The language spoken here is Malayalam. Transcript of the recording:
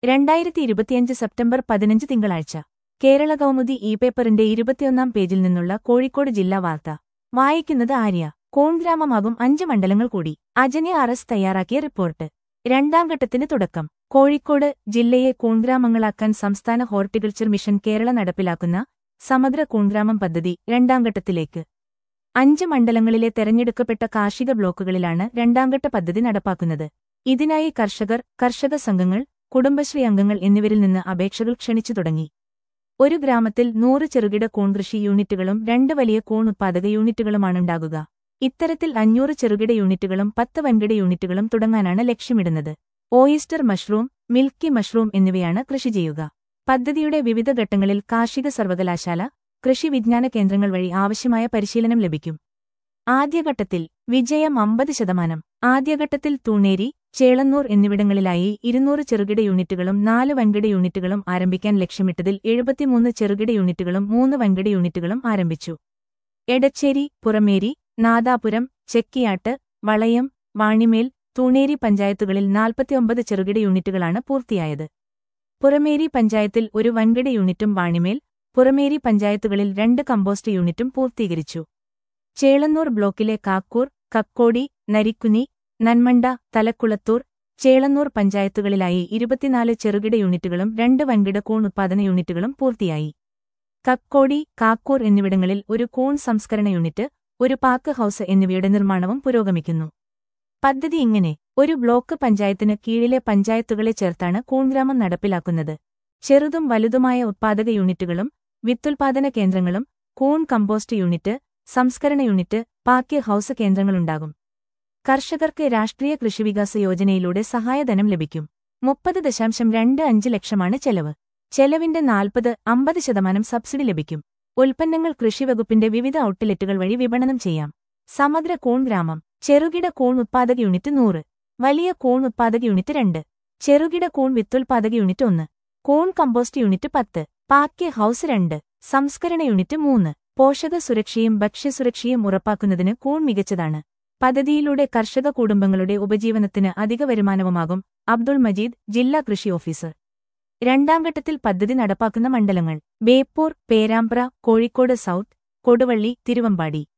രണ്ടായിരത്തി ഇരുപത്തിയഞ്ച് സെപ്റ്റംബർ പതിനഞ്ച് തിങ്കളാഴ്ച കേരള കൗമുദി ഇ പേപ്പറിന്റെ ഇരുപത്തിയൊന്നാം പേജിൽ നിന്നുള്ള കോഴിക്കോട് ജില്ലാ വാർത്ത വായിക്കുന്നത് ആര്യ കോൺഗ്രാമമാകും അഞ്ച് മണ്ഡലങ്ങൾ കൂടി അജനെ അറസ് തയ്യാറാക്കിയ റിപ്പോർട്ട് രണ്ടാം ഘട്ടത്തിന് തുടക്കം കോഴിക്കോട് ജില്ലയെ കോൺഗ്രാമങ്ങളാക്കാൻ സംസ്ഥാന ഹോർട്ടിക്കൾച്ചർ മിഷൻ കേരള നടപ്പിലാക്കുന്ന സമഗ്ര കോൺഗ്രാമം പദ്ധതി രണ്ടാം ഘട്ടത്തിലേക്ക് അഞ്ച് മണ്ഡലങ്ങളിലെ തെരഞ്ഞെടുക്കപ്പെട്ട കാർഷിക ബ്ലോക്കുകളിലാണ് രണ്ടാംഘട്ട പദ്ധതി നടപ്പാക്കുന്നത് ഇതിനായി കർഷകർ കർഷക സംഘങ്ങൾ കുടുംബശ്രീ അംഗങ്ങൾ എന്നിവരിൽ നിന്ന് അപേക്ഷകൾ ക്ഷണിച്ചു തുടങ്ങി ഒരു ഗ്രാമത്തിൽ നൂറ് ചെറുകിട കോൺ കൃഷി യൂണിറ്റുകളും രണ്ട് വലിയ കോൺ ഉത്പാദക യൂണിറ്റുകളുമാണുണ്ടാകുക ഇത്തരത്തിൽ അഞ്ഞൂറ് ചെറുകിട യൂണിറ്റുകളും പത്ത് വൻകിട യൂണിറ്റുകളും തുടങ്ങാനാണ് ലക്ഷ്യമിടുന്നത് ഓയിസ്റ്റർ മഷ്റൂം മിൽക്കി മഷ്റൂം എന്നിവയാണ് കൃഷി ചെയ്യുക പദ്ധതിയുടെ വിവിധ ഘട്ടങ്ങളിൽ കാർഷിക സർവകലാശാല കൃഷി വിജ്ഞാന കേന്ദ്രങ്ങൾ വഴി ആവശ്യമായ പരിശീലനം ലഭിക്കും ആദ്യഘട്ടത്തിൽ വിജയം അമ്പത് ശതമാനം ആദ്യഘട്ടത്തിൽ തൂണേരി ചേളന്നൂർ എന്നിവിടങ്ങളിലായി ഇരുന്നൂറ് ചെറുകിട യൂണിറ്റുകളും നാല് വൻകിട യൂണിറ്റുകളും ആരംഭിക്കാൻ ലക്ഷ്യമിട്ടതിൽ എഴുപത്തിമൂന്ന് ചെറുകിട യൂണിറ്റുകളും മൂന്ന് വൻകിട യൂണിറ്റുകളും ആരംഭിച്ചു എടച്ചേരി പുറമേരി നാദാപുരം ചെക്കിയാട്ട് വളയം വാണിമേൽ തൂണേരി പഞ്ചായത്തുകളിൽ നാൽപ്പത്തിയൊമ്പത് ചെറുകിട യൂണിറ്റുകളാണ് പൂർത്തിയായത് പുറമേരി പഞ്ചായത്തിൽ ഒരു വൻകിട യൂണിറ്റും വാണിമേൽ പുറമേരി പഞ്ചായത്തുകളിൽ രണ്ട് കമ്പോസ്റ്റ് യൂണിറ്റും പൂർത്തീകരിച്ചു ചേളന്നൂർ ബ്ലോക്കിലെ കാക്കൂർ കക്കോടി നരിക്കുനി നന്മണ്ട തലക്കുളത്തൂർ ചേളന്നൂർ പഞ്ചായത്തുകളിലായി ഇരുപത്തിനാല് ചെറുകിട യൂണിറ്റുകളും രണ്ട് വൻകിട കൂൺ ഉത്പാദന യൂണിറ്റുകളും പൂർത്തിയായി കക്കോടി കാക്കൂർ എന്നിവിടങ്ങളിൽ ഒരു കൂൺ സംസ്കരണ യൂണിറ്റ് ഒരു പാക്ക് ഹൌസ് എന്നിവയുടെ നിർമ്മാണവും പുരോഗമിക്കുന്നു പദ്ധതി ഇങ്ങനെ ഒരു ബ്ലോക്ക് പഞ്ചായത്തിന് കീഴിലെ പഞ്ചായത്തുകളെ ചേർത്താണ് കൂൺഗ്രാമം നടപ്പിലാക്കുന്നത് ചെറുതും വലുതുമായ ഉത്പാദക യൂണിറ്റുകളും വിത്തുൽപാദന കേന്ദ്രങ്ങളും കൂൺ കമ്പോസ്റ്റ് യൂണിറ്റ് സംസ്കരണ യൂണിറ്റ് പാക്ക് ഹൌസ് കേന്ദ്രങ്ങളുണ്ടാകും കർഷകർക്ക് രാഷ്ട്രീയ കൃഷിവികാസ യോജനയിലൂടെ സഹായധനം ലഭിക്കും മുപ്പത് ദശാംശം രണ്ട് അഞ്ച് ലക്ഷമാണ് ചെലവ് ചെലവിന്റെ നാൽപ്പത് അമ്പത് ശതമാനം സബ്സിഡി ലഭിക്കും ഉൽപ്പന്നങ്ങൾ കൃഷിവകുപ്പിന്റെ വിവിധ ഔട്ട്ലെറ്റുകൾ വഴി വിപണനം ചെയ്യാം സമഗ്ര കൂൺ ഗ്രാമം ചെറുകിട കൂൺ ഉത്പാദക യൂണിറ്റ് നൂറ് വലിയ കൂൺ ഉത്പാദക യൂണിറ്റ് രണ്ട് ചെറുകിട കൂൺ വിത്തുൽപാദക യൂണിറ്റ് ഒന്ന് കൂൺ കമ്പോസ്റ്റ് യൂണിറ്റ് പത്ത് പാക്യ ഹൌസ് രണ്ട് സംസ്കരണ യൂണിറ്റ് മൂന്ന് പോഷക സുരക്ഷയും ഭക്ഷ്യസുരക്ഷയും ഉറപ്പാക്കുന്നതിന് കൂൺ മികച്ചതാണ് പദ്ധതിയിലൂടെ കർഷക കുടുംബങ്ങളുടെ ഉപജീവനത്തിന് അധിക വരുമാനവുമാകും അബ്ദുൾ മജീദ് ജില്ലാ കൃഷി ഓഫീസർ രണ്ടാം ഘട്ടത്തിൽ പദ്ധതി നടപ്പാക്കുന്ന മണ്ഡലങ്ങൾ ബേപ്പൂർ പേരാമ്പ്ര കോഴിക്കോട് സൗത്ത് കൊടുവള്ളി തിരുവമ്പാടി